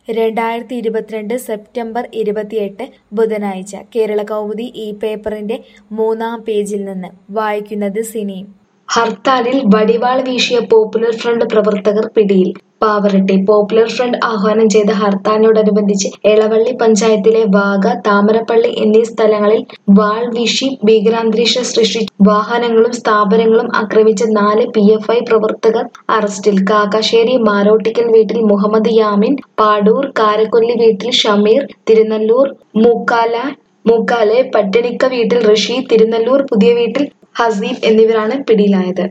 രണ്ടായിരത്തി ഇരുപത്തിരണ്ട് സെപ്റ്റംബർ ഇരുപത്തിയെട്ട് ബുധനാഴ്ച കേരളകൗമുദി ഈ പേപ്പറിന്റെ മൂന്നാം പേജിൽ നിന്ന് വായിക്കുന്നത് സിനി ഹർത്താലിൽ വടിവാൾ വീശിയ പോപ്പുലർ ഫ്രണ്ട് പ്രവർത്തകർ പിടിയിൽ പാവറട്ടി പോപ്പുലർ ഫ്രണ്ട് ആഹ്വാനം ചെയ്ത ഹർത്താലിനോടനുബന്ധിച്ച് എളവള്ളി പഞ്ചായത്തിലെ വാഗ താമരപ്പള്ളി എന്നീ സ്ഥലങ്ങളിൽ വാൾ വീശി ഭീകരാന്തരീക്ഷം സൃഷ്ടിച്ചു വാഹനങ്ങളും സ്ഥാപനങ്ങളും ആക്രമിച്ച നാല് പി എഫ് ഐ പ്രവർത്തകർ അറസ്റ്റിൽ കാക്കാശ്ശേരി മാരോട്ടിക്കൽ വീട്ടിൽ മുഹമ്മദ് യാമിൻ പാടൂർ കാരക്കൊല്ലി വീട്ടിൽ ഷമീർ തിരുനെല്ലൂർ മൂക്കാല മൂക്കാലെ പട്ടിണിക്ക വീട്ടിൽ റഷീദ് തിരുനെല്ലൂർ പുതിയ വീട്ടിൽ ഹസീബ് എന്നിവരാണ് പിടിയിലായത്